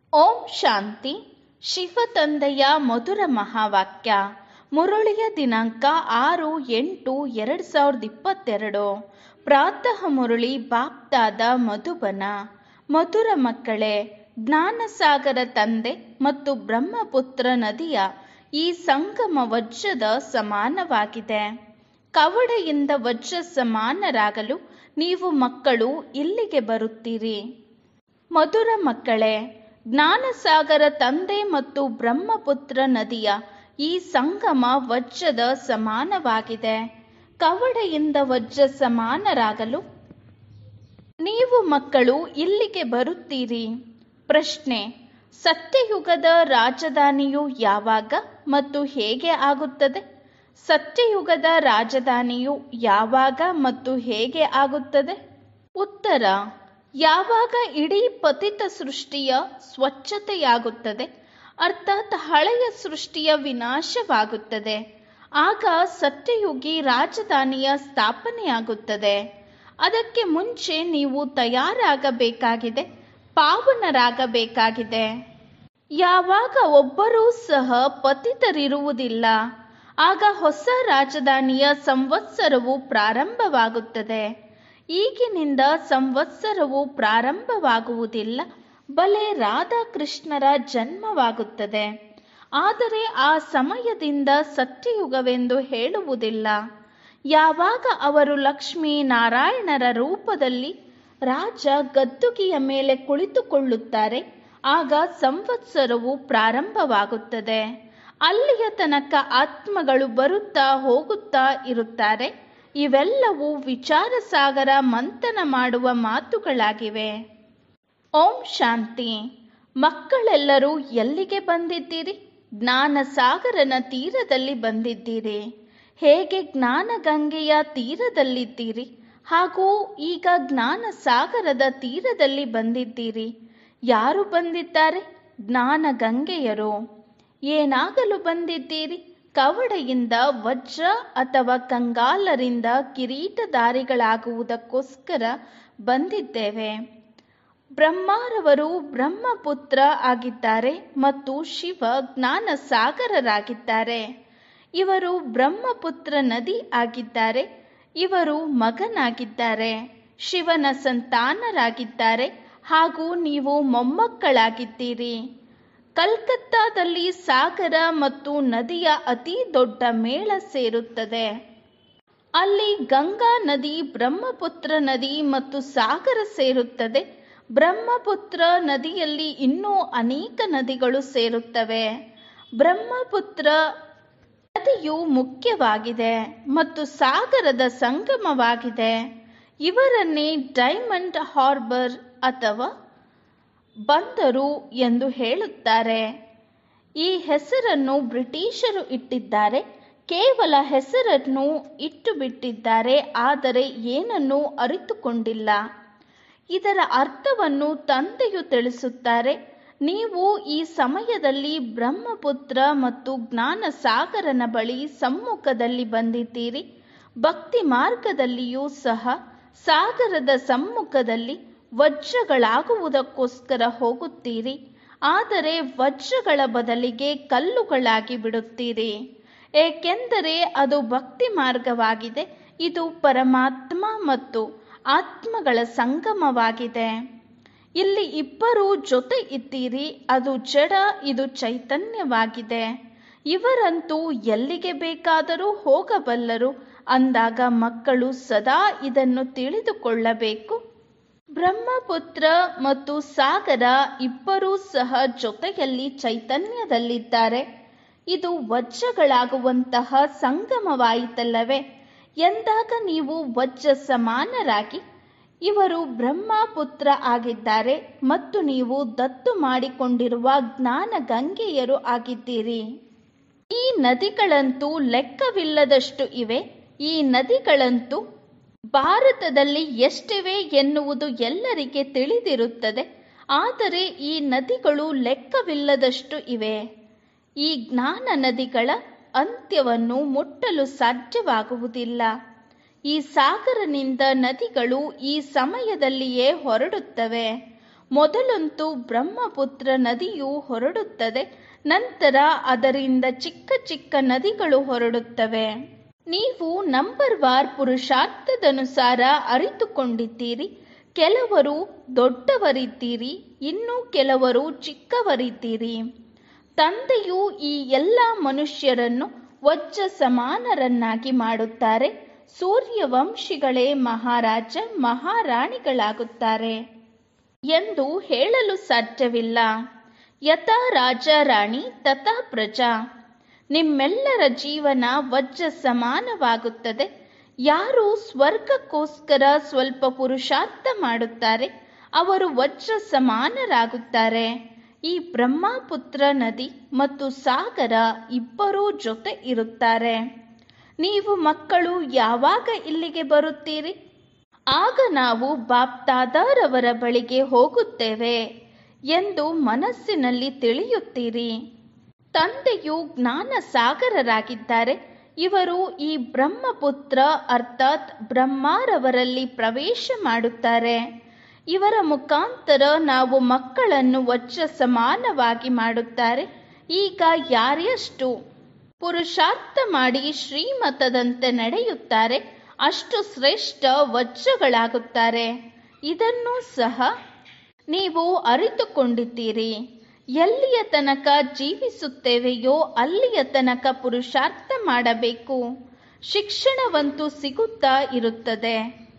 ಓಂ ಶಾಂತಿ ಶಿವ ತಂದೆಯ ಮಧುರ ಮಹಾವಾಕ್ಯ ಮುರಳಿಯ ದಿನಾಂಕ ಆರು ಎಂಟು ಎರಡು ಸಾವಿರದ ಇಪ್ಪತ್ತೆರಡು ಪ್ರಾತಃ ಮುರಳಿ ಬಾಪ್ದಾದ ಮಧುಬನ ಮಧುರ ಮಕ್ಕಳೇ ಜ್ಞಾನಸಾಗರ ತಂದೆ ಮತ್ತು ಬ್ರಹ್ಮಪುತ್ರ ನದಿಯ ಈ ಸಂಗಮ ವಜ್ರದ ಸಮಾನವಾಗಿದೆ ಕವಡೆಯಿಂದ ವಜ್ರ ಸಮಾನರಾಗಲು ನೀವು ಮಕ್ಕಳು ಇಲ್ಲಿಗೆ ಬರುತ್ತೀರಿ ಮಧುರ ಮಕ್ಕಳೇ ಜ್ಞಾನಸಾಗರ ತಂದೆ ಮತ್ತು ಬ್ರಹ್ಮಪುತ್ರ ನದಿಯ ಈ ಸಂಗಮ ವಜ್ರದ ಸಮಾನವಾಗಿದೆ ಕವಡೆಯಿಂದ ವಜ್ರ ಸಮಾನರಾಗಲು ನೀವು ಮಕ್ಕಳು ಇಲ್ಲಿಗೆ ಬರುತ್ತೀರಿ ಪ್ರಶ್ನೆ ಸತ್ಯಯುಗದ ರಾಜಧಾನಿಯು ಯಾವಾಗ ಮತ್ತು ಹೇಗೆ ಆಗುತ್ತದೆ ಸತ್ಯಯುಗದ ರಾಜಧಾನಿಯು ಯಾವಾಗ ಮತ್ತು ಹೇಗೆ ಆಗುತ್ತದೆ ಉತ್ತರ ಯಾವಾಗ ಇಡೀ ಪತಿತ ಸೃಷ್ಟಿಯ ಸ್ವಚ್ಛತೆಯಾಗುತ್ತದೆ ಅರ್ಥಾತ್ ಹಳೆಯ ಸೃಷ್ಟಿಯ ವಿನಾಶವಾಗುತ್ತದೆ ಆಗ ಸತ್ಯಯುಗಿ ರಾಜಧಾನಿಯ ಸ್ಥಾಪನೆಯಾಗುತ್ತದೆ ಅದಕ್ಕೆ ಮುಂಚೆ ನೀವು ತಯಾರಾಗಬೇಕಾಗಿದೆ ಪಾವನರಾಗಬೇಕಾಗಿದೆ ಯಾವಾಗ ಒಬ್ಬರೂ ಸಹ ಪತಿತರಿರುವುದಿಲ್ಲ ಆಗ ಹೊಸ ರಾಜಧಾನಿಯ ಸಂವತ್ಸರವು ಪ್ರಾರಂಭವಾಗುತ್ತದೆ ಈಗಿನಿಂದ ಸಂವತ್ಸರವು ಪ್ರಾರಂಭವಾಗುವುದಿಲ್ಲ ಬಲೆ ರಾಧಾಕೃಷ್ಣರ ಜನ್ಮವಾಗುತ್ತದೆ ಆದರೆ ಆ ಸಮಯದಿಂದ ಸತ್ಯಯುಗವೆಂದು ಹೇಳುವುದಿಲ್ಲ ಯಾವಾಗ ಅವರು ಲಕ್ಷ್ಮೀ ನಾರಾಯಣರ ರೂಪದಲ್ಲಿ ರಾಜ ಗದ್ದುಗೆಯ ಮೇಲೆ ಕುಳಿತುಕೊಳ್ಳುತ್ತಾರೆ ಆಗ ಸಂವತ್ಸರವು ಪ್ರಾರಂಭವಾಗುತ್ತದೆ ಅಲ್ಲಿಯ ತನಕ ಆತ್ಮಗಳು ಬರುತ್ತಾ ಹೋಗುತ್ತಾ ಇರುತ್ತಾರೆ ಇವೆಲ್ಲವೂ ವಿಚಾರ ಸಾಗರ ಮಂಥನ ಮಾಡುವ ಮಾತುಗಳಾಗಿವೆ ಓಂ ಶಾಂತಿ ಮಕ್ಕಳೆಲ್ಲರೂ ಎಲ್ಲಿಗೆ ಬಂದಿದ್ದೀರಿ ಜ್ಞಾನ ಸಾಗರನ ತೀರದಲ್ಲಿ ಬಂದಿದ್ದೀರಿ ಹೇಗೆ ಜ್ಞಾನ ಗಂಗೆಯ ತೀರದಲ್ಲಿದ್ದೀರಿ ಹಾಗೂ ಈಗ ಜ್ಞಾನ ಸಾಗರದ ತೀರದಲ್ಲಿ ಬಂದಿದ್ದೀರಿ ಯಾರು ಬಂದಿದ್ದಾರೆ ಜ್ಞಾನ ಗಂಗೆಯರು ಏನಾಗಲು ಬಂದಿದ್ದೀರಿ ಕವಡೆಯಿಂದ ವಜ್ರ ಅಥವಾ ಕಂಗಾಲರಿಂದ ಕಿರೀಟಧಾರಿಗಳಾಗುವುದಕ್ಕೋಸ್ಕರ ಬಂದಿದ್ದೇವೆ ಬ್ರಹ್ಮಾರವರು ಬ್ರಹ್ಮಪುತ್ರ ಆಗಿದ್ದಾರೆ ಮತ್ತು ಶಿವ ಜ್ಞಾನ ಸಾಗರರಾಗಿದ್ದಾರೆ ಇವರು ಬ್ರಹ್ಮಪುತ್ರ ನದಿ ಆಗಿದ್ದಾರೆ ಇವರು ಮಗನಾಗಿದ್ದಾರೆ ಶಿವನ ಸಂತಾನರಾಗಿದ್ದಾರೆ ಹಾಗೂ ನೀವು ಮೊಮ್ಮಕ್ಕಳಾಗಿದ್ದೀರಿ ಕಲ್ಕತ್ತಾದಲ್ಲಿ ಸಾಗರ ಮತ್ತು ನದಿಯ ಅತಿ ದೊಡ್ಡ ಮೇಳ ಸೇರುತ್ತದೆ ಅಲ್ಲಿ ಗಂಗಾ ನದಿ ಬ್ರಹ್ಮಪುತ್ರ ನದಿ ಮತ್ತು ಸಾಗರ ಸೇರುತ್ತದೆ ಬ್ರಹ್ಮಪುತ್ರ ನದಿಯಲ್ಲಿ ಇನ್ನೂ ಅನೇಕ ನದಿಗಳು ಸೇರುತ್ತವೆ ಬ್ರಹ್ಮಪುತ್ರ ನದಿಯು ಮುಖ್ಯವಾಗಿದೆ ಮತ್ತು ಸಾಗರದ ಸಂಗಮವಾಗಿದೆ ಇವರನ್ನೇ ಡೈಮಂಡ್ ಹಾರ್ಬರ್ ಅಥವಾ ಬಂದರು ಎಂದು ಹೇಳುತ್ತಾರೆ ಈ ಹೆಸರನ್ನು ಬ್ರಿಟಿಷರು ಇಟ್ಟಿದ್ದಾರೆ ಕೇವಲ ಹೆಸರನ್ನು ಇಟ್ಟು ಬಿಟ್ಟಿದ್ದಾರೆ ಆದರೆ ಏನನ್ನೂ ಅರಿತುಕೊಂಡಿಲ್ಲ ಇದರ ಅರ್ಥವನ್ನು ತಂದೆಯು ತಿಳಿಸುತ್ತಾರೆ ನೀವು ಈ ಸಮಯದಲ್ಲಿ ಬ್ರಹ್ಮಪುತ್ರ ಮತ್ತು ಜ್ಞಾನ ಸಾಗರನ ಬಳಿ ಸಮ್ಮುಖದಲ್ಲಿ ಬಂದಿದ್ದೀರಿ ಭಕ್ತಿ ಮಾರ್ಗದಲ್ಲಿಯೂ ಸಹ ಸಾಗರದ ಸಮ್ಮುಖದಲ್ಲಿ ವಜ್ರಗಳಾಗುವುದಕ್ಕೋಸ್ಕರ ಹೋಗುತ್ತೀರಿ ಆದರೆ ವಜ್ರಗಳ ಬದಲಿಗೆ ಕಲ್ಲುಗಳಾಗಿ ಬಿಡುತ್ತೀರಿ ಏಕೆಂದರೆ ಅದು ಭಕ್ತಿ ಮಾರ್ಗವಾಗಿದೆ ಇದು ಪರಮಾತ್ಮ ಮತ್ತು ಆತ್ಮಗಳ ಸಂಗಮವಾಗಿದೆ ಇಲ್ಲಿ ಇಬ್ಬರು ಜೊತೆ ಇದ್ದೀರಿ ಅದು ಜಡ ಇದು ಚೈತನ್ಯವಾಗಿದೆ ಇವರಂತೂ ಎಲ್ಲಿಗೆ ಬೇಕಾದರೂ ಹೋಗಬಲ್ಲರು ಅಂದಾಗ ಮಕ್ಕಳು ಸದಾ ಇದನ್ನು ತಿಳಿದುಕೊಳ್ಳಬೇಕು ಬ್ರಹ್ಮಪುತ್ರ ಮತ್ತು ಸಾಗರ ಇಬ್ಬರೂ ಸಹ ಜೊತೆಯಲ್ಲಿ ಚೈತನ್ಯದಲ್ಲಿದ್ದಾರೆ ಇದು ವಜ್ರಗಳಾಗುವಂತಹ ಸಂಗಮವಾಯಿತಲ್ಲವೇ ಎಂದಾಗ ನೀವು ವಜ್ರ ಸಮಾನರಾಗಿ ಇವರು ಬ್ರಹ್ಮಪುತ್ರ ಆಗಿದ್ದಾರೆ ಮತ್ತು ನೀವು ದತ್ತು ಮಾಡಿಕೊಂಡಿರುವ ಜ್ಞಾನ ಗಂಗೆಯರು ಆಗಿದ್ದೀರಿ ಈ ನದಿಗಳಂತೂ ಲೆಕ್ಕವಿಲ್ಲದಷ್ಟು ಇವೆ ಈ ನದಿಗಳಂತೂ ಭಾರತದಲ್ಲಿ ಎಷ್ಟಿವೆ ಎನ್ನುವುದು ಎಲ್ಲರಿಗೆ ತಿಳಿದಿರುತ್ತದೆ ಆದರೆ ಈ ನದಿಗಳು ಲೆಕ್ಕವಿಲ್ಲದಷ್ಟು ಇವೆ ಈ ಜ್ಞಾನ ನದಿಗಳ ಅಂತ್ಯವನ್ನು ಮುಟ್ಟಲು ಸಾಧ್ಯವಾಗುವುದಿಲ್ಲ ಈ ಸಾಗರನಿಂದ ನದಿಗಳು ಈ ಸಮಯದಲ್ಲಿಯೇ ಹೊರಡುತ್ತವೆ ಮೊದಲಂತೂ ಬ್ರಹ್ಮಪುತ್ರ ನದಿಯು ಹೊರಡುತ್ತದೆ ನಂತರ ಅದರಿಂದ ಚಿಕ್ಕ ಚಿಕ್ಕ ನದಿಗಳು ಹೊರಡುತ್ತವೆ ನೀವು ನಂಬರ್ ವಾರ್ ಪುರುಷಾರ್ಥದನುಸಾರ ಅರಿತುಕೊಂಡಿದ್ದೀರಿ ಕೆಲವರು ದೊಡ್ಡವರಿದ್ದೀರಿ ಇನ್ನು ಕೆಲವರು ಚಿಕ್ಕವರಿದ್ದೀರಿ ತಂದೆಯು ಈ ಎಲ್ಲ ಮನುಷ್ಯರನ್ನು ವಜ್ರ ಸಮಾನರನ್ನಾಗಿ ಮಾಡುತ್ತಾರೆ ಸೂರ್ಯವಂಶಿಗಳೇ ಮಹಾರಾಜ ಮಹಾರಾಣಿಗಳಾಗುತ್ತಾರೆ ಎಂದು ಹೇಳಲು ಸಾಧ್ಯವಿಲ್ಲ ಯಥಾ ರಾಜ ರಾಣಿ ತಥಾ ಪ್ರಜಾ ನಿಮ್ಮೆಲ್ಲರ ಜೀವನ ವಜ್ರ ಸಮಾನವಾಗುತ್ತದೆ ಯಾರು ಸ್ವರ್ಗಕ್ಕೋಸ್ಕರ ಸ್ವಲ್ಪ ಪುರುಷಾರ್ಥ ಮಾಡುತ್ತಾರೆ ಅವರು ವಜ್ರ ಸಮಾನರಾಗುತ್ತಾರೆ ಈ ಬ್ರಹ್ಮಪುತ್ರ ನದಿ ಮತ್ತು ಸಾಗರ ಇಬ್ಬರೂ ಜೊತೆ ಇರುತ್ತಾರೆ ನೀವು ಮಕ್ಕಳು ಯಾವಾಗ ಇಲ್ಲಿಗೆ ಬರುತ್ತೀರಿ ಆಗ ನಾವು ಬಾಪ್ದಾದಾರವರ ಬಳಿಗೆ ಹೋಗುತ್ತೇವೆ ಎಂದು ಮನಸ್ಸಿನಲ್ಲಿ ತಿಳಿಯುತ್ತೀರಿ ತಂದೆಯು ಜ್ಞಾನ ಸಾಗರರಾಗಿದ್ದಾರೆ ಇವರು ಈ ಬ್ರಹ್ಮಪುತ್ರ ಅರ್ಥಾತ್ ಬ್ರಹ್ಮಾರವರಲ್ಲಿ ಪ್ರವೇಶ ಮಾಡುತ್ತಾರೆ ಇವರ ಮುಖಾಂತರ ನಾವು ಮಕ್ಕಳನ್ನು ವಜ್ರ ಸಮಾನವಾಗಿ ಮಾಡುತ್ತಾರೆ ಈಗ ಯಾರೆಷ್ಟು ಪುರುಷಾರ್ಥ ಮಾಡಿ ಶ್ರೀಮತದಂತೆ ನಡೆಯುತ್ತಾರೆ ಅಷ್ಟು ಶ್ರೇಷ್ಠ ವಜ್ರಗಳಾಗುತ್ತಾರೆ ಇದನ್ನು ಸಹ ನೀವು ಅರಿತುಕೊಂಡಿದ್ದೀರಿ ಎಲ್ಲಿಯ ತನಕ ಜೀವಿಸುತ್ತೇವೆಯೋ ಅಲ್ಲಿಯ ತನಕ ಪುರುಷಾರ್ಥ ಮಾಡಬೇಕು ಶಿಕ್ಷಣವಂತೂ ಸಿಗುತ್ತಾ ಇರುತ್ತದೆ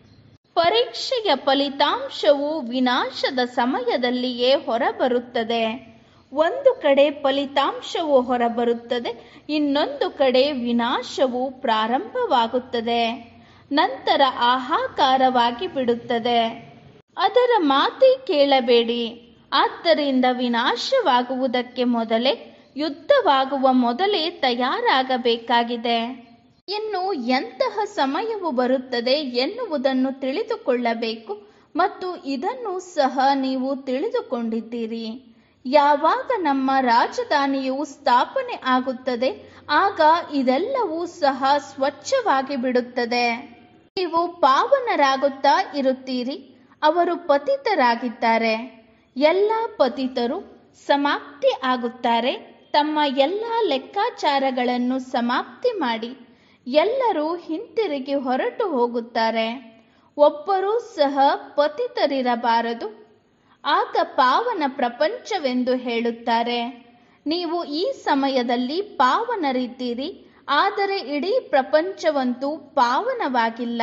ಪರೀಕ್ಷೆಯ ಫಲಿತಾಂಶವು ವಿನಾಶದ ಸಮಯದಲ್ಲಿಯೇ ಹೊರಬರುತ್ತದೆ ಒಂದು ಕಡೆ ಫಲಿತಾಂಶವು ಹೊರಬರುತ್ತದೆ ಇನ್ನೊಂದು ಕಡೆ ವಿನಾಶವು ಪ್ರಾರಂಭವಾಗುತ್ತದೆ ನಂತರ ಆಹಾಕಾರವಾಗಿ ಬಿಡುತ್ತದೆ ಅದರ ಮಾತೇ ಕೇಳಬೇಡಿ ಆದ್ದರಿಂದ ವಿನಾಶವಾಗುವುದಕ್ಕೆ ಮೊದಲೇ ಯುದ್ಧವಾಗುವ ಮೊದಲೇ ತಯಾರಾಗಬೇಕಾಗಿದೆ ಇನ್ನು ಎಂತಹ ಸಮಯವು ಬರುತ್ತದೆ ಎನ್ನುವುದನ್ನು ತಿಳಿದುಕೊಳ್ಳಬೇಕು ಮತ್ತು ಇದನ್ನು ಸಹ ನೀವು ತಿಳಿದುಕೊಂಡಿದ್ದೀರಿ ಯಾವಾಗ ನಮ್ಮ ರಾಜಧಾನಿಯು ಸ್ಥಾಪನೆ ಆಗುತ್ತದೆ ಆಗ ಇದೆಲ್ಲವೂ ಸಹ ಸ್ವಚ್ಛವಾಗಿ ಬಿಡುತ್ತದೆ ನೀವು ಪಾವನರಾಗುತ್ತಾ ಇರುತ್ತೀರಿ ಅವರು ಪತಿತರಾಗಿದ್ದಾರೆ ಎಲ್ಲ ಪತಿತರು ಸಮಾಪ್ತಿ ಆಗುತ್ತಾರೆ ತಮ್ಮ ಎಲ್ಲ ಲೆಕ್ಕಾಚಾರಗಳನ್ನು ಸಮಾಪ್ತಿ ಮಾಡಿ ಎಲ್ಲರೂ ಹಿಂತಿರುಗಿ ಹೊರಟು ಹೋಗುತ್ತಾರೆ ಒಬ್ಬರೂ ಸಹ ಪತಿತರಿರಬಾರದು ಆಗ ಪಾವನ ಪ್ರಪಂಚವೆಂದು ಹೇಳುತ್ತಾರೆ ನೀವು ಈ ಸಮಯದಲ್ಲಿ ಪಾವನರಿದ್ದೀರಿ ಆದರೆ ಇಡೀ ಪ್ರಪಂಚವಂತೂ ಪಾವನವಾಗಿಲ್ಲ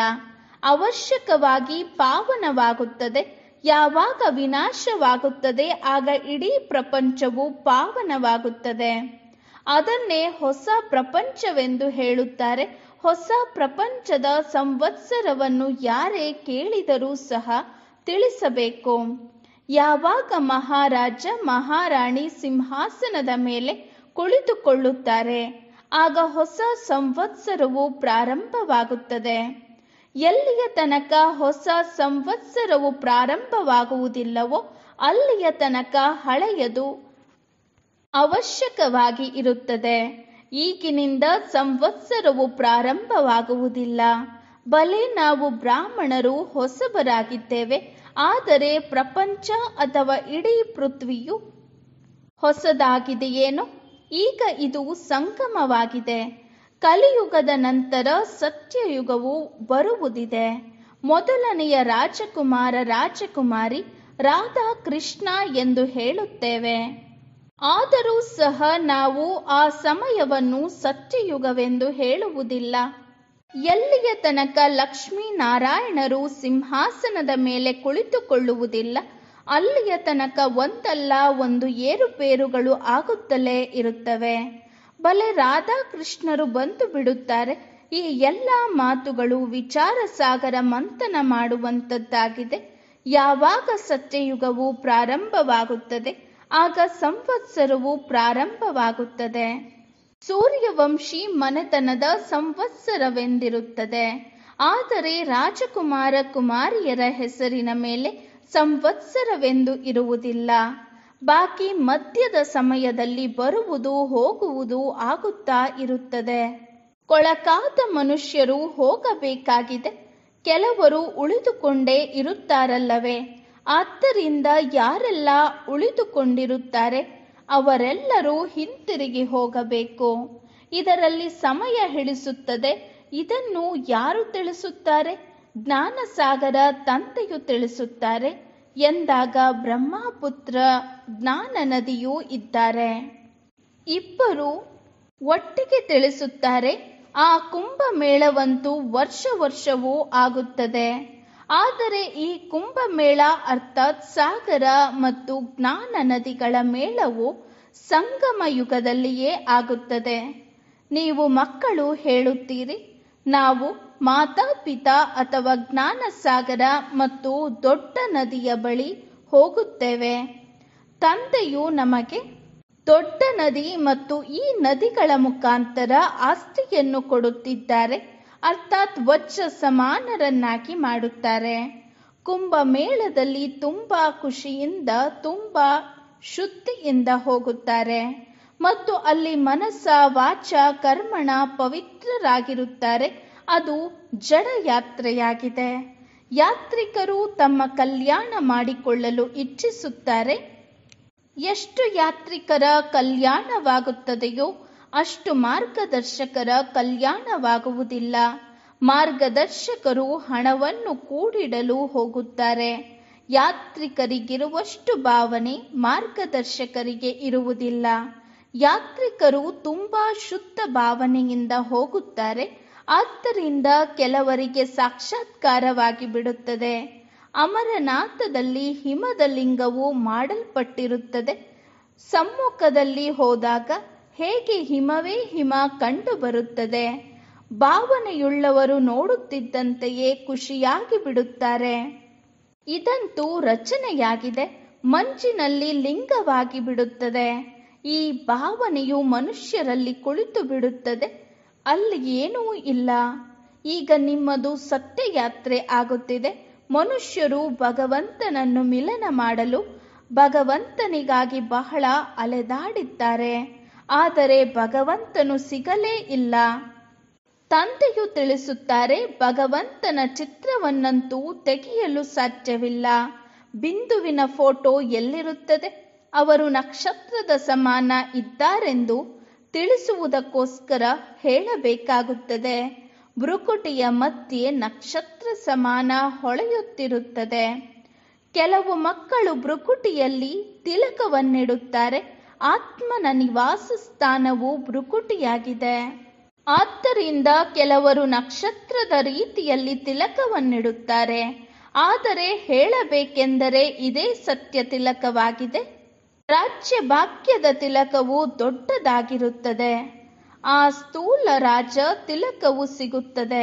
ಅವಶ್ಯಕವಾಗಿ ಪಾವನವಾಗುತ್ತದೆ ಯಾವಾಗ ವಿನಾಶವಾಗುತ್ತದೆ ಆಗ ಇಡೀ ಪ್ರಪಂಚವು ಪಾವನವಾಗುತ್ತದೆ ಅದನ್ನೇ ಹೊಸ ಪ್ರಪಂಚವೆಂದು ಹೇಳುತ್ತಾರೆ ಹೊಸ ಪ್ರಪಂಚದ ಸಂವತ್ಸರವನ್ನು ಯಾರೇ ಕೇಳಿದರೂ ಸಹ ತಿಳಿಸಬೇಕು ಯಾವಾಗ ಮಹಾರಾಜ ಮಹಾರಾಣಿ ಸಿಂಹಾಸನದ ಮೇಲೆ ಕುಳಿತುಕೊಳ್ಳುತ್ತಾರೆ ಆಗ ಹೊಸ ಸಂವತ್ಸರವು ಪ್ರಾರಂಭವಾಗುತ್ತದೆ ಎಲ್ಲಿಯ ತನಕ ಹೊಸ ಸಂವತ್ಸರವು ಪ್ರಾರಂಭವಾಗುವುದಿಲ್ಲವೋ ಅಲ್ಲಿಯ ತನಕ ಹಳೆಯದು ಅವಶ್ಯಕವಾಗಿ ಇರುತ್ತದೆ ಈಗಿನಿಂದ ಸಂವತ್ಸರವು ಪ್ರಾರಂಭವಾಗುವುದಿಲ್ಲ ಬಲೆ ನಾವು ಬ್ರಾಹ್ಮಣರು ಹೊಸಬರಾಗಿದ್ದೇವೆ ಆದರೆ ಪ್ರಪಂಚ ಅಥವಾ ಇಡೀ ಪೃಥ್ವಿಯು ಹೊಸದಾಗಿದೆಯೇನೋ ಈಗ ಇದು ಸಂಗಮವಾಗಿದೆ ಕಲಿಯುಗದ ನಂತರ ಸತ್ಯಯುಗವು ಬರುವುದಿದೆ ಮೊದಲನೆಯ ರಾಜಕುಮಾರ ರಾಜಕುಮಾರಿ ರಾಧಾ ಕೃಷ್ಣ ಎಂದು ಹೇಳುತ್ತೇವೆ ಆದರೂ ಸಹ ನಾವು ಆ ಸಮಯವನ್ನು ಸತ್ಯಯುಗವೆಂದು ಹೇಳುವುದಿಲ್ಲ ಎಲ್ಲಿಯ ತನಕ ಲಕ್ಷ್ಮೀ ನಾರಾಯಣರು ಸಿಂಹಾಸನದ ಮೇಲೆ ಕುಳಿತುಕೊಳ್ಳುವುದಿಲ್ಲ ಅಲ್ಲಿಯ ತನಕ ಒಂದಲ್ಲ ಒಂದು ಏರುಪೇರುಗಳು ಆಗುತ್ತಲೇ ಇರುತ್ತವೆ ಬಲೆ ರಾಧಾಕೃಷ್ಣರು ಬಂದು ಬಿಡುತ್ತಾರೆ ಈ ಎಲ್ಲ ಮಾತುಗಳು ವಿಚಾರ ಸಾಗರ ಮಂಥನ ಮಾಡುವಂತದ್ದಾಗಿದೆ ಯಾವಾಗ ಸತ್ಯಯುಗವು ಪ್ರಾರಂಭವಾಗುತ್ತದೆ ಆಗ ಸಂವತ್ಸರವು ಪ್ರಾರಂಭವಾಗುತ್ತದೆ ಸೂರ್ಯವಂಶಿ ಮನೆತನದ ಸಂವತ್ಸರವೆಂದಿರುತ್ತದೆ ಆದರೆ ರಾಜಕುಮಾರ ಕುಮಾರಿಯರ ಹೆಸರಿನ ಮೇಲೆ ಸಂವತ್ಸರವೆಂದು ಇರುವುದಿಲ್ಲ ಬಾಕಿ ಮಧ್ಯದ ಸಮಯದಲ್ಲಿ ಬರುವುದು ಹೋಗುವುದು ಆಗುತ್ತಾ ಇರುತ್ತದೆ ಕೊಳಕಾದ ಮನುಷ್ಯರು ಹೋಗಬೇಕಾಗಿದೆ ಕೆಲವರು ಉಳಿದುಕೊಂಡೇ ಇರುತ್ತಾರಲ್ಲವೇ ಆದ್ದರಿಂದ ಯಾರೆಲ್ಲ ಉಳಿದುಕೊಂಡಿರುತ್ತಾರೆ ಅವರೆಲ್ಲರೂ ಹಿಂತಿರುಗಿ ಹೋಗಬೇಕು ಇದರಲ್ಲಿ ಸಮಯ ಹಿಡಿಸುತ್ತದೆ ಇದನ್ನು ಯಾರು ತಿಳಿಸುತ್ತಾರೆ ಜ್ಞಾನಸಾಗರ ತಂದೆಯು ತಿಳಿಸುತ್ತಾರೆ ಎಂದಾಗ ಬ್ರಹ್ಮಪುತ್ರ ಜ್ಞಾನ ನದಿಯೂ ಇದ್ದಾರೆ ಇಬ್ಬರು ಒಟ್ಟಿಗೆ ತಿಳಿಸುತ್ತಾರೆ ಆ ಕುಂಭಮೇಳವಂತೂ ವರ್ಷ ವರ್ಷವೂ ಆಗುತ್ತದೆ ಆದರೆ ಈ ಕುಂಭಮೇಳ ಅರ್ಥಾತ್ ಸಾಗರ ಮತ್ತು ಜ್ಞಾನ ನದಿಗಳ ಮೇಳವು ಸಂಗಮ ಯುಗದಲ್ಲಿಯೇ ಆಗುತ್ತದೆ ನೀವು ಮಕ್ಕಳು ಹೇಳುತ್ತೀರಿ ನಾವು ಮಾತಾಪಿತಾ ಅಥವಾ ಜ್ಞಾನ ಸಾಗರ ಮತ್ತು ದೊಡ್ಡ ನದಿಯ ಬಳಿ ಹೋಗುತ್ತೇವೆ ತಂದೆಯು ನಮಗೆ ದೊಡ್ಡ ನದಿ ಮತ್ತು ಈ ನದಿಗಳ ಮುಖಾಂತರ ಆಸ್ತಿಯನ್ನು ಕೊಡುತ್ತಿದ್ದಾರೆ ಅರ್ಥಾತ್ ವಜ್ರ ಸಮಾನರನ್ನಾಗಿ ಮಾಡುತ್ತಾರೆ ಕುಂಭಮೇಳದಲ್ಲಿ ತುಂಬಾ ಖುಷಿಯಿಂದ ತುಂಬಾ ಶುದ್ಧಿಯಿಂದ ಹೋಗುತ್ತಾರೆ ಮತ್ತು ಅಲ್ಲಿ ಮನಸ್ಸ ವಾಚ ಕರ್ಮಣ ಪವಿತ್ರರಾಗಿರುತ್ತಾರೆ ಅದು ಜಡ ಯಾತ್ರೆಯಾಗಿದೆ ಯಾತ್ರಿಕರು ತಮ್ಮ ಕಲ್ಯಾಣ ಮಾಡಿಕೊಳ್ಳಲು ಇಚ್ಛಿಸುತ್ತಾರೆ ಎಷ್ಟು ಯಾತ್ರಿಕರ ಕಲ್ಯಾಣವಾಗುತ್ತದೆಯೋ ಅಷ್ಟು ಮಾರ್ಗದರ್ಶಕರ ಕಲ್ಯಾಣವಾಗುವುದಿಲ್ಲ ಮಾರ್ಗದರ್ಶಕರು ಹಣವನ್ನು ಕೂಡಿಡಲು ಹೋಗುತ್ತಾರೆ ಯಾತ್ರಿಕರಿಗಿರುವಷ್ಟು ಭಾವನೆ ಮಾರ್ಗದರ್ಶಕರಿಗೆ ಇರುವುದಿಲ್ಲ ಯಾತ್ರಿಕರು ತುಂಬಾ ಶುದ್ಧ ಭಾವನೆಯಿಂದ ಹೋಗುತ್ತಾರೆ ಆದ್ದರಿಂದ ಕೆಲವರಿಗೆ ಸಾಕ್ಷಾತ್ಕಾರವಾಗಿ ಬಿಡುತ್ತದೆ ಅಮರನಾಥದಲ್ಲಿ ಹಿಮದ ಲಿಂಗವು ಮಾಡಲ್ಪಟ್ಟಿರುತ್ತದೆ ಸಮ್ಮುಖದಲ್ಲಿ ಹೋದಾಗ ಹೇಗೆ ಹಿಮವೇ ಹಿಮ ಕಂಡು ಬರುತ್ತದೆ ಭಾವನೆಯುಳ್ಳವರು ನೋಡುತ್ತಿದ್ದಂತೆಯೇ ಖುಷಿಯಾಗಿ ಬಿಡುತ್ತಾರೆ ಇದಂತೂ ರಚನೆಯಾಗಿದೆ ಮಂಜಿನಲ್ಲಿ ಲಿಂಗವಾಗಿ ಬಿಡುತ್ತದೆ ಈ ಭಾವನೆಯು ಮನುಷ್ಯರಲ್ಲಿ ಕುಳಿತು ಬಿಡುತ್ತದೆ ಅಲ್ಲಿ ಏನೂ ಇಲ್ಲ ಈಗ ನಿಮ್ಮದು ಸತ್ಯಯಾತ್ರೆ ಆಗುತ್ತಿದೆ ಮನುಷ್ಯರು ಭಗವಂತನನ್ನು ಮಿಲನ ಮಾಡಲು ಭಗವಂತನಿಗಾಗಿ ಬಹಳ ಅಲೆದಾಡಿದ್ದಾರೆ ಆದರೆ ಭಗವಂತನು ಸಿಗಲೇ ಇಲ್ಲ ತಂದೆಯು ತಿಳಿಸುತ್ತಾರೆ ಭಗವಂತನ ಚಿತ್ರವನ್ನಂತೂ ತೆಗೆಯಲು ಸಾಧ್ಯವಿಲ್ಲ ಬಿಂದುವಿನ ಫೋಟೋ ಎಲ್ಲಿರುತ್ತದೆ ಅವರು ನಕ್ಷತ್ರದ ಸಮಾನ ಇದ್ದಾರೆಂದು ತಿಳಿಸುವುದಕ್ಕೋಸ್ಕರ ಹೇಳಬೇಕಾಗುತ್ತದೆ ಭ್ರುಕುಟಿಯ ಮಧ್ಯೆ ನಕ್ಷತ್ರ ಸಮಾನ ಹೊಳೆಯುತ್ತಿರುತ್ತದೆ ಕೆಲವು ಮಕ್ಕಳು ಭ್ರುಕುಟಿಯಲ್ಲಿ ತಿಲಕವನ್ನಿಡುತ್ತಾರೆ ಆತ್ಮನ ನಿವಾಸ ಸ್ಥಾನವು ಭ್ರುಕುಟಿಯಾಗಿದೆ ಆದ್ದರಿಂದ ಕೆಲವರು ನಕ್ಷತ್ರದ ರೀತಿಯಲ್ಲಿ ತಿಲಕವನ್ನಿಡುತ್ತಾರೆ ಆದರೆ ಹೇಳಬೇಕೆಂದರೆ ಇದೇ ಸತ್ಯ ತಿಲಕವಾಗಿದೆ ರಾಜ್ಯ ಭಾಗ್ಯದ ತಿಲಕವು ದೊಡ್ಡದಾಗಿರುತ್ತದೆ ಆ ಸ್ಥೂಲ ರಾಜ ತಿಲಕವು ಸಿಗುತ್ತದೆ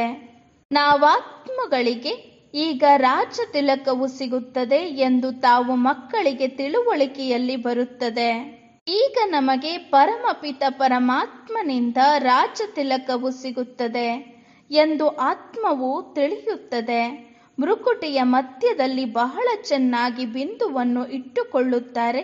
ನಾವಾತ್ಮಗಳಿಗೆ ಈಗ ರಾಜ ತಿಲಕವು ಸಿಗುತ್ತದೆ ಎಂದು ತಾವು ಮಕ್ಕಳಿಗೆ ತಿಳುವಳಿಕೆಯಲ್ಲಿ ಬರುತ್ತದೆ ಈಗ ನಮಗೆ ಪರಮಪಿತ ಪರಮಾತ್ಮನಿಂದ ರಾಜ ತಿಲಕವು ಸಿಗುತ್ತದೆ ಎಂದು ಆತ್ಮವು ತಿಳಿಯುತ್ತದೆ ಮೃಕುಟಿಯ ಮಧ್ಯದಲ್ಲಿ ಬಹಳ ಚೆನ್ನಾಗಿ ಬಿಂದುವನ್ನು ಇಟ್ಟುಕೊಳ್ಳುತ್ತಾರೆ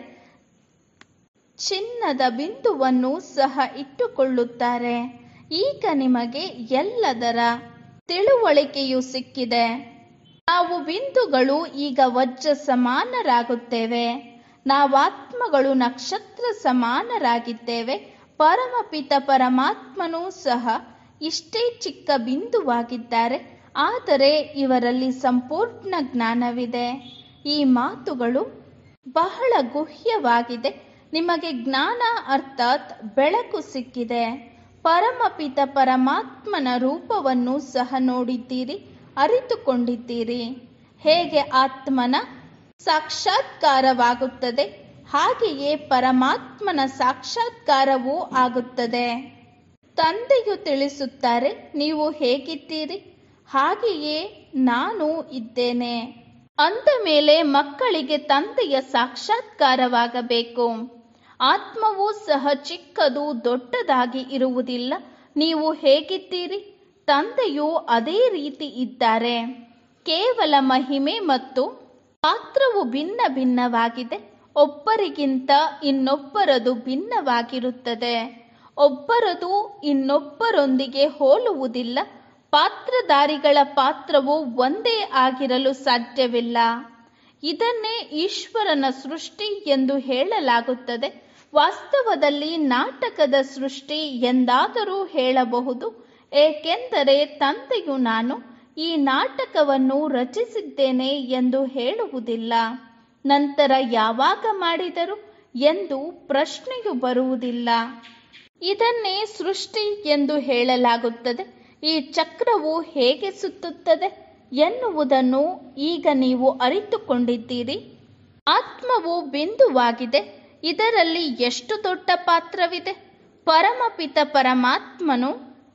ಚಿನ್ನದ ಬಿಂದುವನ್ನು ಸಹ ಇಟ್ಟುಕೊಳ್ಳುತ್ತಾರೆ ಈಗ ನಿಮಗೆ ಎಲ್ಲದರ ತಿಳುವಳಿಕೆಯು ಸಿಕ್ಕಿದೆ ನಾವು ಬಿಂದುಗಳು ಈಗ ವಜ್ರ ಸಮಾನರಾಗುತ್ತೇವೆ ನಾವಾತ್ಮಗಳು ನಕ್ಷತ್ರ ಸಮಾನರಾಗಿದ್ದೇವೆ ಪರಮಪಿತ ಪರಮಾತ್ಮನೂ ಸಹ ಇಷ್ಟೇ ಚಿಕ್ಕ ಬಿಂದುವಾಗಿದ್ದಾರೆ ಆದರೆ ಇವರಲ್ಲಿ ಸಂಪೂರ್ಣ ಜ್ಞಾನವಿದೆ ಈ ಮಾತುಗಳು ಬಹಳ ಗುಹ್ಯವಾಗಿದೆ ನಿಮಗೆ ಜ್ಞಾನ ಅರ್ಥಾತ್ ಬೆಳಕು ಸಿಕ್ಕಿದೆ ಪರಮಪಿತ ಪರಮಾತ್ಮನ ರೂಪವನ್ನು ಸಹ ನೋಡಿದ್ದೀರಿ ಅರಿತುಕೊಂಡಿದ್ದೀರಿ ಹೇಗೆ ಆತ್ಮನ ಸಾಕ್ಷಾತ್ಕಾರವಾಗುತ್ತದೆ ಹಾಗೆಯೇ ಪರಮಾತ್ಮನ ಸಾಕ್ಷಾತ್ಕಾರವೂ ಆಗುತ್ತದೆ ತಂದೆಯು ತಿಳಿಸುತ್ತಾರೆ ನೀವು ಹೇಗಿದ್ದೀರಿ ಹಾಗೆಯೇ ನಾನು ಇದ್ದೇನೆ ಅಂದ ಮೇಲೆ ಮಕ್ಕಳಿಗೆ ತಂದೆಯ ಸಾಕ್ಷಾತ್ಕಾರವಾಗಬೇಕು ಆತ್ಮವೂ ಸಹ ಚಿಕ್ಕದು ದೊಡ್ಡದಾಗಿ ಇರುವುದಿಲ್ಲ ನೀವು ಹೇಗಿದ್ದೀರಿ ತಂದೆಯು ಅದೇ ರೀತಿ ಇದ್ದಾರೆ ಕೇವಲ ಮಹಿಮೆ ಮತ್ತು ಪಾತ್ರವು ಭಿನ್ನ ಭಿನ್ನವಾಗಿದೆ ಒಬ್ಬರಿಗಿಂತ ಇನ್ನೊಬ್ಬರದು ಭಿನ್ನವಾಗಿರುತ್ತದೆ ಒಬ್ಬರದು ಇನ್ನೊಬ್ಬರೊಂದಿಗೆ ಹೋಲುವುದಿಲ್ಲ ಪಾತ್ರಧಾರಿಗಳ ಪಾತ್ರವು ಒಂದೇ ಆಗಿರಲು ಸಾಧ್ಯವಿಲ್ಲ ಇದನ್ನೇ ಈಶ್ವರನ ಸೃಷ್ಟಿ ಎಂದು ಹೇಳಲಾಗುತ್ತದೆ ವಾಸ್ತವದಲ್ಲಿ ನಾಟಕದ ಸೃಷ್ಟಿ ಎಂದಾದರೂ ಹೇಳಬಹುದು ಏಕೆಂದರೆ ತಂದೆಯು ನಾನು ಈ ನಾಟಕವನ್ನು ರಚಿಸಿದ್ದೇನೆ ಎಂದು ಹೇಳುವುದಿಲ್ಲ ನಂತರ ಯಾವಾಗ ಮಾಡಿದರು ಎಂದು ಪ್ರಶ್ನೆಯು ಬರುವುದಿಲ್ಲ ಇದನ್ನೇ ಸೃಷ್ಟಿ ಎಂದು ಹೇಳಲಾಗುತ್ತದೆ ಈ ಚಕ್ರವು ಹೇಗೆ ಸುತ್ತುತ್ತದೆ ಎನ್ನುವುದನ್ನು ಈಗ ನೀವು ಅರಿತುಕೊಂಡಿದ್ದೀರಿ ಆತ್ಮವು ಬಿಂದುವಾಗಿದೆ ಇದರಲ್ಲಿ ಎಷ್ಟು ದೊಡ್ಡ ಪಾತ್ರವಿದೆ ಪರಮಪಿತ ಪರಮಾತ್ಮನು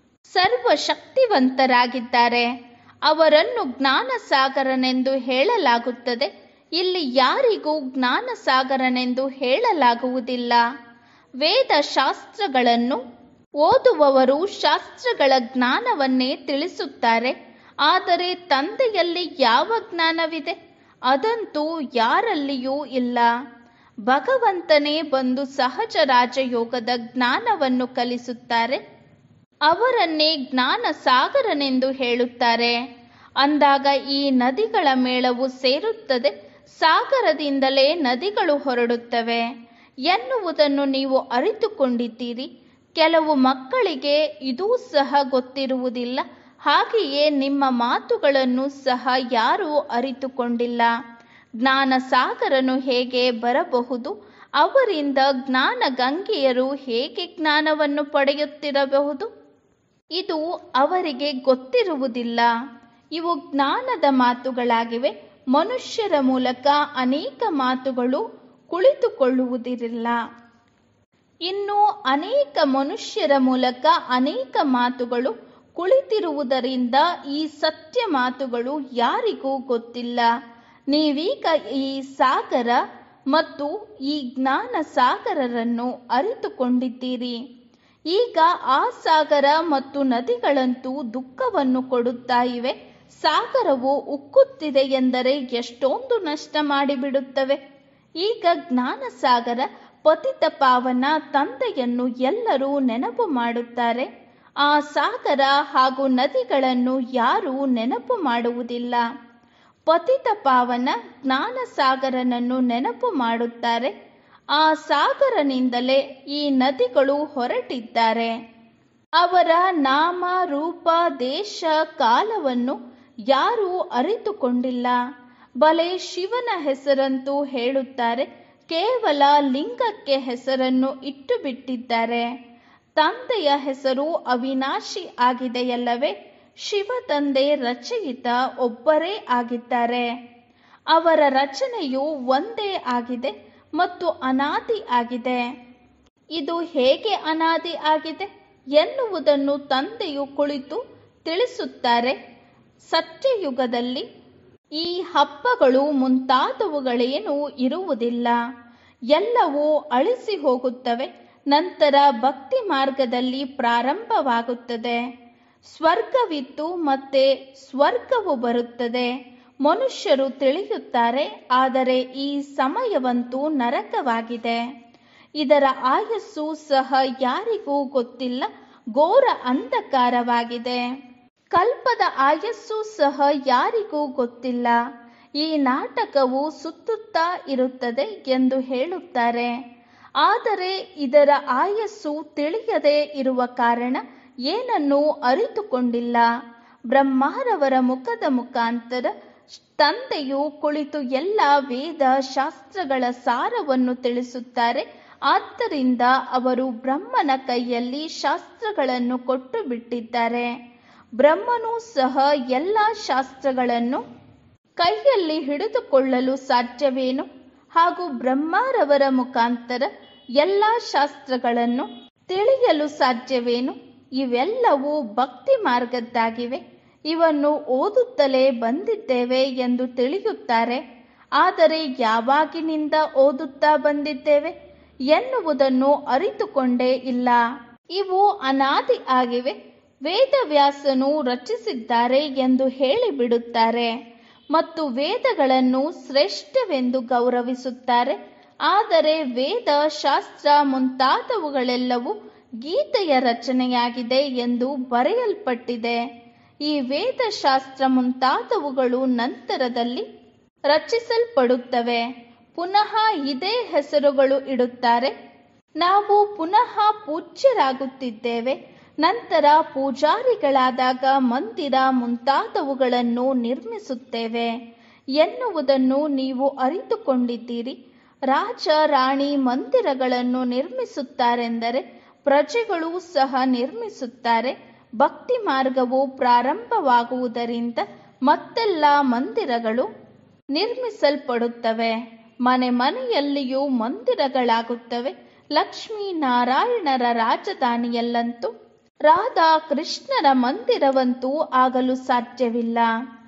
ಸರ್ವಶಕ್ತಿವಂತರಾಗಿದ್ದಾರೆ ಅವರನ್ನು ಜ್ಞಾನ ಸಾಗರನೆಂದು ಹೇಳಲಾಗುತ್ತದೆ ಇಲ್ಲಿ ಯಾರಿಗೂ ಜ್ಞಾನ ಸಾಗರನೆಂದು ಹೇಳಲಾಗುವುದಿಲ್ಲ ವೇದ ಶಾಸ್ತ್ರಗಳನ್ನು ಓದುವವರು ಶಾಸ್ತ್ರಗಳ ಜ್ಞಾನವನ್ನೇ ತಿಳಿಸುತ್ತಾರೆ ಆದರೆ ತಂದೆಯಲ್ಲಿ ಯಾವ ಜ್ಞಾನವಿದೆ ಅದಂತೂ ಯಾರಲ್ಲಿಯೂ ಇಲ್ಲ ಭಗವಂತನೇ ಬಂದು ಸಹಜ ರಾಜಯೋಗದ ಜ್ಞಾನವನ್ನು ಕಲಿಸುತ್ತಾರೆ ಅವರನ್ನೇ ಜ್ಞಾನ ಸಾಗರನೆಂದು ಹೇಳುತ್ತಾರೆ ಅಂದಾಗ ಈ ನದಿಗಳ ಮೇಳವು ಸೇರುತ್ತದೆ ಸಾಗರದಿಂದಲೇ ನದಿಗಳು ಹೊರಡುತ್ತವೆ ಎನ್ನುವುದನ್ನು ನೀವು ಅರಿತುಕೊಂಡಿದ್ದೀರಿ ಕೆಲವು ಮಕ್ಕಳಿಗೆ ಇದೂ ಸಹ ಗೊತ್ತಿರುವುದಿಲ್ಲ ಹಾಗೆಯೇ ನಿಮ್ಮ ಮಾತುಗಳನ್ನು ಸಹ ಯಾರೂ ಅರಿತುಕೊಂಡಿಲ್ಲ ಜ್ಞಾನ ಸಾಗರನು ಹೇಗೆ ಬರಬಹುದು ಅವರಿಂದ ಜ್ಞಾನ ಗಂಗೆಯರು ಹೇಗೆ ಜ್ಞಾನವನ್ನು ಪಡೆಯುತ್ತಿರಬಹುದು ಇದು ಅವರಿಗೆ ಗೊತ್ತಿರುವುದಿಲ್ಲ ಇವು ಜ್ಞಾನದ ಮಾತುಗಳಾಗಿವೆ ಮನುಷ್ಯರ ಮೂಲಕ ಅನೇಕ ಮಾತುಗಳು ಕುಳಿತುಕೊಳ್ಳುವುದಿಲ್ಲ ಇನ್ನು ಅನೇಕ ಮನುಷ್ಯರ ಮೂಲಕ ಅನೇಕ ಮಾತುಗಳು ಕುಳಿತಿರುವುದರಿಂದ ಈ ಸತ್ಯ ಮಾತುಗಳು ಯಾರಿಗೂ ಗೊತ್ತಿಲ್ಲ ನೀವೀಗ ಈ ಸಾಗರ ಮತ್ತು ಈ ಜ್ಞಾನ ಸಾಗರರನ್ನು ಅರಿತುಕೊಂಡಿದ್ದೀರಿ ಈಗ ಆ ಸಾಗರ ಮತ್ತು ನದಿಗಳಂತೂ ದುಃಖವನ್ನು ಕೊಡುತ್ತಾ ಇವೆ ಸಾಗರವು ಉಕ್ಕುತ್ತಿದೆ ಎಂದರೆ ಎಷ್ಟೊಂದು ನಷ್ಟ ಮಾಡಿಬಿಡುತ್ತವೆ ಈಗ ಜ್ಞಾನ ಸಾಗರ ಪತಿತ ಪಾವನ ತಂದೆಯನ್ನು ಎಲ್ಲರೂ ನೆನಪು ಮಾಡುತ್ತಾರೆ ಆ ಸಾಗರ ಹಾಗೂ ನದಿಗಳನ್ನು ಯಾರೂ ನೆನಪು ಮಾಡುವುದಿಲ್ಲ ಪತಿತ ಪಾವನ ಜ್ಞಾನ ಸಾಗರನನ್ನು ನೆನಪು ಮಾಡುತ್ತಾರೆ ಆ ಸಾಗರನಿಂದಲೇ ಈ ನದಿಗಳು ಹೊರಟಿದ್ದಾರೆ ಅವರ ನಾಮ ರೂಪ ದೇಶ ಕಾಲವನ್ನು ಯಾರೂ ಅರಿತುಕೊಂಡಿಲ್ಲ ಬಲೆ ಶಿವನ ಹೆಸರಂತೂ ಹೇಳುತ್ತಾರೆ ಕೇವಲ ಲಿಂಗಕ್ಕೆ ಹೆಸರನ್ನು ಇಟ್ಟು ಬಿಟ್ಟಿದ್ದಾರೆ ತಂದೆಯ ಹೆಸರು ಅವಿನಾಶಿ ಆಗಿದೆಯಲ್ಲವೇ ಶಿವ ತಂದೆ ರಚಯಿತ ಒಬ್ಬರೇ ಆಗಿದ್ದಾರೆ ಅವರ ರಚನೆಯು ಒಂದೇ ಆಗಿದೆ ಮತ್ತು ಅನಾದಿ ಆಗಿದೆ ಇದು ಹೇಗೆ ಅನಾದಿ ಆಗಿದೆ ಎನ್ನುವುದನ್ನು ತಂದೆಯು ಕುಳಿತು ತಿಳಿಸುತ್ತಾರೆ ಸತ್ಯಯುಗದಲ್ಲಿ ಈ ಹಬ್ಬಗಳು ಮುಂತಾದವುಗಳೇನೂ ಇರುವುದಿಲ್ಲ ಎಲ್ಲವೂ ಅಳಿಸಿ ಹೋಗುತ್ತವೆ ನಂತರ ಭಕ್ತಿ ಮಾರ್ಗದಲ್ಲಿ ಪ್ರಾರಂಭವಾಗುತ್ತದೆ ಸ್ವರ್ಗವಿತ್ತು ಮತ್ತೆ ಸ್ವರ್ಗವು ಬರುತ್ತದೆ ಮನುಷ್ಯರು ತಿಳಿಯುತ್ತಾರೆ ಆದರೆ ಈ ಸಮಯವಂತೂ ನರಕವಾಗಿದೆ ಇದರ ಆಯಸ್ಸು ಸಹ ಯಾರಿಗೂ ಗೊತ್ತಿಲ್ಲ ಘೋರ ಅಂಧಕಾರವಾಗಿದೆ ಕಲ್ಪದ ಆಯಸ್ಸು ಸಹ ಯಾರಿಗೂ ಗೊತ್ತಿಲ್ಲ ಈ ನಾಟಕವು ಸುತ್ತುತ್ತಾ ಇರುತ್ತದೆ ಎಂದು ಹೇಳುತ್ತಾರೆ ಆದರೆ ಇದರ ಆಯಸ್ಸು ತಿಳಿಯದೇ ಇರುವ ಕಾರಣ ಏನನ್ನೂ ಅರಿತುಕೊಂಡಿಲ್ಲ ಬ್ರಹ್ಮಾರವರ ಮುಖದ ಮುಖಾಂತರ ತಂದೆಯು ಕುಳಿತು ಎಲ್ಲ ವೇದ ಶಾಸ್ತ್ರಗಳ ಸಾರವನ್ನು ತಿಳಿಸುತ್ತಾರೆ ಆದ್ದರಿಂದ ಅವರು ಬ್ರಹ್ಮನ ಕೈಯಲ್ಲಿ ಶಾಸ್ತ್ರಗಳನ್ನು ಕೊಟ್ಟು ಬಿಟ್ಟಿದ್ದಾರೆ ಬ್ರಹ್ಮನು ಸಹ ಎಲ್ಲ ಶಾಸ್ತ್ರಗಳನ್ನು ಕೈಯಲ್ಲಿ ಹಿಡಿದುಕೊಳ್ಳಲು ಸಾಧ್ಯವೇನು ಹಾಗೂ ಬ್ರಹ್ಮಾರವರ ಮುಖಾಂತರ ಎಲ್ಲ ಶಾಸ್ತ್ರಗಳನ್ನು ತಿಳಿಯಲು ಸಾಧ್ಯವೇನು ಇವೆಲ್ಲವೂ ಭಕ್ತಿ ಮಾರ್ಗದ್ದಾಗಿವೆ ಇವನ್ನು ಓದುತ್ತಲೇ ಬಂದಿದ್ದೇವೆ ಎಂದು ತಿಳಿಯುತ್ತಾರೆ ಆದರೆ ಯಾವಾಗಿನಿಂದ ಓದುತ್ತಾ ಬಂದಿದ್ದೇವೆ ಎನ್ನುವುದನ್ನು ಅರಿತುಕೊಂಡೇ ಇಲ್ಲ ಇವು ಅನಾದಿ ಆಗಿವೆ ವೇದವ್ಯಾಸನು ರಚಿಸಿದ್ದಾರೆ ಎಂದು ಹೇಳಿಬಿಡುತ್ತಾರೆ ಮತ್ತು ವೇದಗಳನ್ನು ಶ್ರೇಷ್ಠವೆಂದು ಗೌರವಿಸುತ್ತಾರೆ ಆದರೆ ವೇದ ಶಾಸ್ತ್ರ ಮುಂತಾದವುಗಳೆಲ್ಲವೂ ಗೀತೆಯ ರಚನೆಯಾಗಿದೆ ಎಂದು ಬರೆಯಲ್ಪಟ್ಟಿದೆ ಈ ವೇದಶಾಸ್ತ್ರ ಮುಂತಾದವುಗಳು ನಂತರದಲ್ಲಿ ರಚಿಸಲ್ಪಡುತ್ತವೆ ಪುನಃ ಇದೇ ಹೆಸರುಗಳು ಇಡುತ್ತಾರೆ ನಾವು ಪುನಃ ಪೂಜ್ಯರಾಗುತ್ತಿದ್ದೇವೆ ನಂತರ ಪೂಜಾರಿಗಳಾದಾಗ ಮಂದಿರ ಮುಂತಾದವುಗಳನ್ನು ನಿರ್ಮಿಸುತ್ತೇವೆ ಎನ್ನುವುದನ್ನು ನೀವು ಅರಿತುಕೊಂಡಿದ್ದೀರಿ ರಾಜ ರಾಣಿ ಮಂದಿರಗಳನ್ನು ನಿರ್ಮಿಸುತ್ತಾರೆಂದರೆ ಪ್ರಜೆಗಳು ಸಹ ನಿರ್ಮಿಸುತ್ತಾರೆ ಭಕ್ತಿ ಮಾರ್ಗವು ಪ್ರಾರಂಭವಾಗುವುದರಿಂದ ಮತ್ತೆಲ್ಲ ಮಂದಿರಗಳು ನಿರ್ಮಿಸಲ್ಪಡುತ್ತವೆ ಮನೆ ಮನೆಯಲ್ಲಿಯೂ ಮಂದಿರಗಳಾಗುತ್ತವೆ ಲಕ್ಷ್ಮೀ ನಾರಾಯಣರ ರಾಜಧಾನಿಯಲ್ಲಂತೂ ರಾಧಾ ಕೃಷ್ಣರ ಮಂದಿರವಂತೂ ಆಗಲು ಸಾಧ್ಯವಿಲ್ಲ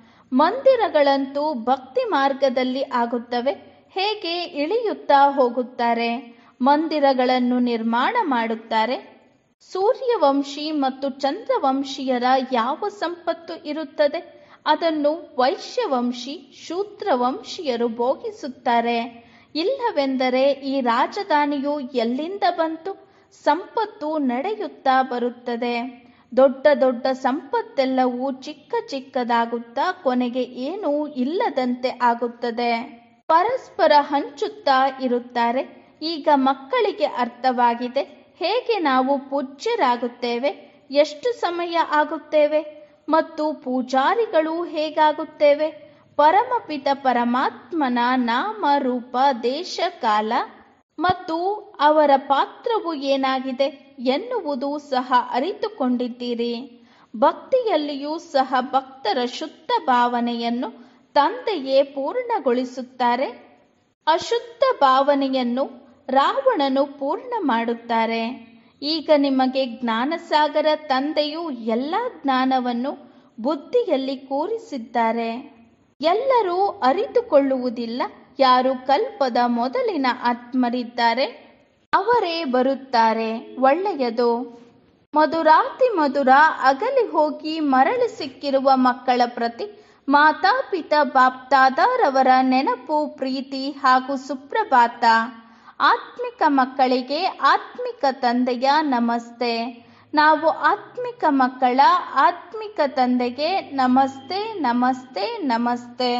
ಮಂದಿರಗಳಂತೂ ಭಕ್ತಿ ಮಾರ್ಗದಲ್ಲಿ ಆಗುತ್ತವೆ ಹೇಗೆ ಇಳಿಯುತ್ತಾ ಹೋಗುತ್ತಾರೆ ಮಂದಿರಗಳನ್ನು ನಿರ್ಮಾಣ ಮಾಡುತ್ತಾರೆ ಸೂರ್ಯವಂಶಿ ಮತ್ತು ಚಂದ್ರವಂಶೀಯರ ಯಾವ ಸಂಪತ್ತು ಇರುತ್ತದೆ ಅದನ್ನು ವೈಶ್ಯವಂಶಿ ಶೂದ್ರವಂಶೀಯರು ಭೋಗಿಸುತ್ತಾರೆ ಇಲ್ಲವೆಂದರೆ ಈ ರಾಜಧಾನಿಯು ಎಲ್ಲಿಂದ ಬಂತು ಸಂಪತ್ತು ನಡೆಯುತ್ತಾ ಬರುತ್ತದೆ ದೊಡ್ಡ ದೊಡ್ಡ ಸಂಪತ್ತೆಲ್ಲವೂ ಚಿಕ್ಕ ಚಿಕ್ಕದಾಗುತ್ತಾ ಕೊನೆಗೆ ಏನೂ ಇಲ್ಲದಂತೆ ಆಗುತ್ತದೆ ಪರಸ್ಪರ ಹಂಚುತ್ತಾ ಇರುತ್ತಾರೆ ಈಗ ಮಕ್ಕಳಿಗೆ ಅರ್ಥವಾಗಿದೆ ಹೇಗೆ ನಾವು ಪೂಜ್ಯರಾಗುತ್ತೇವೆ ಎಷ್ಟು ಸಮಯ ಆಗುತ್ತೇವೆ ಮತ್ತು ಪೂಜಾರಿಗಳು ಹೇಗಾಗುತ್ತೇವೆ ಪರಮಪಿತ ಪರಮಾತ್ಮನ ನಾಮ ರೂಪ ದೇಶ ಕಾಲ ಮತ್ತು ಅವರ ಪಾತ್ರವು ಏನಾಗಿದೆ ಎನ್ನುವುದು ಸಹ ಅರಿತುಕೊಂಡಿದ್ದೀರಿ ಭಕ್ತಿಯಲ್ಲಿಯೂ ಸಹ ಭಕ್ತರ ಶುದ್ಧ ಭಾವನೆಯನ್ನು ತಂದೆಯೇ ಪೂರ್ಣಗೊಳಿಸುತ್ತಾರೆ ಅಶುದ್ಧ ಭಾವನೆಯನ್ನು ರಾವಣನು ಪೂರ್ಣ ಮಾಡುತ್ತಾರೆ ಈಗ ನಿಮಗೆ ಜ್ಞಾನಸಾಗರ ತಂದೆಯು ಎಲ್ಲ ಜ್ಞಾನವನ್ನು ಬುದ್ಧಿಯಲ್ಲಿ ಕೂರಿಸಿದ್ದಾರೆ ಎಲ್ಲರೂ ಅರಿತುಕೊಳ್ಳುವುದಿಲ್ಲ ಯಾರು ಕಲ್ಪದ ಮೊದಲಿನ ಆತ್ಮರಿದ್ದಾರೆ ಅವರೇ ಬರುತ್ತಾರೆ ಒಳ್ಳೆಯದು ಮಧುರಾತಿ ಮಧುರ ಅಗಲಿ ಹೋಗಿ ಮರಳಿ ಸಿಕ್ಕಿರುವ ಮಕ್ಕಳ ಪ್ರತಿ ಮಾತಾಪಿತ ಬಾಪ್ತಾದಾರವರ ನೆನಪು ಪ್ರೀತಿ ಹಾಗೂ ಸುಪ್ರಭಾತ ಆತ್ಮಿಕ ಮಕ್ಕಳಿಗೆ ಆತ್ಮಿಕ ತಂದೆಯ ನಮಸ್ತೆ ನಾವು ಆತ್ಮಿಕ ಮಕ್ಕಳ ಆತ್ಮಿಕ ತಂದೆಗೆ ನಮಸ್ತೆ ನಮಸ್ತೆ ನಮಸ್ತೆ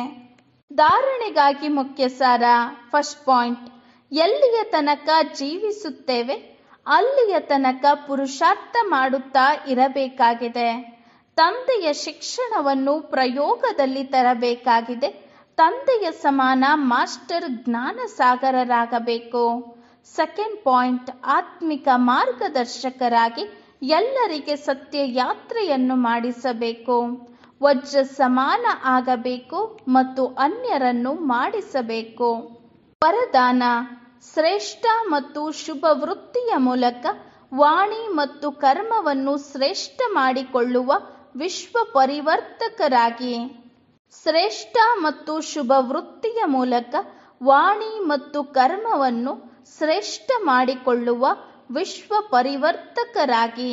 ಧಾರಣೆಗಾಗಿ ಮುಖ್ಯ ಸಾರ ಫಸ್ಟ್ ಪಾಯಿಂಟ್ ಎಲ್ಲಿಯ ತನಕ ಜೀವಿಸುತ್ತೇವೆ ಅಲ್ಲಿಯ ತನಕ ಪುರುಷಾರ್ಥ ಮಾಡುತ್ತಾ ಇರಬೇಕಾಗಿದೆ ತಂದೆಯ ಶಿಕ್ಷಣವನ್ನು ಪ್ರಯೋಗದಲ್ಲಿ ತರಬೇಕಾಗಿದೆ ತಂದೆಯ ಸಮಾನ ಮಾಸ್ಟರ್ ಜ್ಞಾನ ಸಾಗರರಾಗಬೇಕು ಸೆಕೆಂಡ್ ಪಾಯಿಂಟ್ ಆತ್ಮಿಕ ಮಾರ್ಗದರ್ಶಕರಾಗಿ ಎಲ್ಲರಿಗೆ ಸತ್ಯ ಯಾತ್ರೆಯನ್ನು ಮಾಡಿಸಬೇಕು ವಜ್ರ ಸಮಾನ ಆಗಬೇಕು ಮತ್ತು ಅನ್ಯರನ್ನು ಮಾಡಿಸಬೇಕು ವರದಾನ ಶ್ರೇಷ್ಠ ಮತ್ತು ಶುಭ ವೃತ್ತಿಯ ಮೂಲಕ ವಾಣಿ ಮತ್ತು ಕರ್ಮವನ್ನು ಶ್ರೇಷ್ಠ ಮಾಡಿಕೊಳ್ಳುವ ವಿಶ್ವ ಪರಿವರ್ತಕರಾಗಿ ಶ್ರೇಷ್ಠ ಮತ್ತು ಶುಭ ವೃತ್ತಿಯ ಮೂಲಕ ವಾಣಿ ಮತ್ತು ಕರ್ಮವನ್ನು ಶ್ರೇಷ್ಠ ಮಾಡಿಕೊಳ್ಳುವ ವಿಶ್ವ ಪರಿವರ್ತಕರಾಗಿ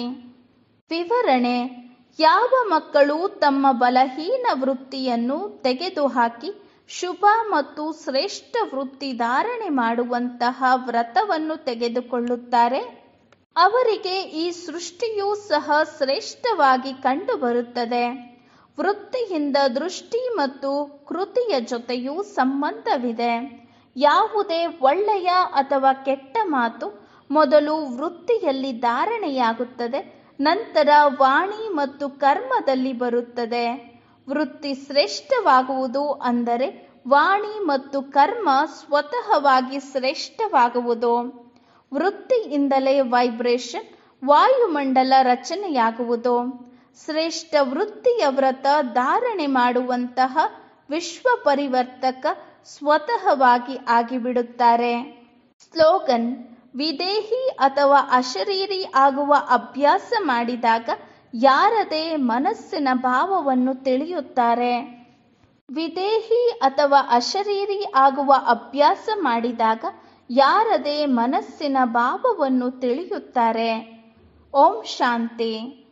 ವಿವರಣೆ ಯಾವ ಮಕ್ಕಳು ತಮ್ಮ ಬಲಹೀನ ವೃತ್ತಿಯನ್ನು ತೆಗೆದುಹಾಕಿ ಶುಭ ಮತ್ತು ಶ್ರೇಷ್ಠ ವೃತ್ತಿ ಧಾರಣೆ ಮಾಡುವಂತಹ ವ್ರತವನ್ನು ತೆಗೆದುಕೊಳ್ಳುತ್ತಾರೆ ಅವರಿಗೆ ಈ ಸೃಷ್ಟಿಯೂ ಸಹ ಶ್ರೇಷ್ಠವಾಗಿ ಕಂಡುಬರುತ್ತದೆ ವೃತ್ತಿಯಿಂದ ದೃಷ್ಟಿ ಮತ್ತು ಕೃತಿಯ ಜೊತೆಯೂ ಸಂಬಂಧವಿದೆ ಯಾವುದೇ ಒಳ್ಳೆಯ ಅಥವಾ ಕೆಟ್ಟ ಮಾತು ಮೊದಲು ವೃತ್ತಿಯಲ್ಲಿ ಧಾರಣೆಯಾಗುತ್ತದೆ ನಂತರ ವಾಣಿ ಮತ್ತು ಕರ್ಮದಲ್ಲಿ ಬರುತ್ತದೆ ವೃತ್ತಿ ಶ್ರೇಷ್ಠವಾಗುವುದು ಅಂದರೆ ವಾಣಿ ಮತ್ತು ಕರ್ಮ ಸ್ವತಃವಾಗಿ ಶ್ರೇಷ್ಠವಾಗುವುದು ವೃತ್ತಿಯಿಂದಲೇ ವೈಬ್ರೇಷನ್ ವಾಯುಮಂಡಲ ರಚನೆಯಾಗುವುದು ಶ್ರೇಷ್ಠ ವೃತ್ತಿಯ ವ್ರತ ಧಾರಣೆ ಮಾಡುವಂತಹ ವಿಶ್ವ ಪರಿವರ್ತಕ ಸ್ವತಃವಾಗಿ ಆಗಿಬಿಡುತ್ತಾರೆ ಸ್ಲೋಗನ್ ವಿದೇಹಿ ಅಥವಾ ಅಶರೀರಿ ಆಗುವ ಅಭ್ಯಾಸ ಮಾಡಿದಾಗ ಯಾರದೇ ಮನಸ್ಸಿನ ಭಾವವನ್ನು ತಿಳಿಯುತ್ತಾರೆ ವಿದೇಹಿ ಅಥವಾ ಅಶರೀರಿ ಆಗುವ ಅಭ್ಯಾಸ ಮಾಡಿದಾಗ ಯಾರದೇ ಮನಸ್ಸಿನ ಭಾವವನ್ನು ತಿಳಿಯುತ್ತಾರೆ ಓಂ ಶಾಂತಿ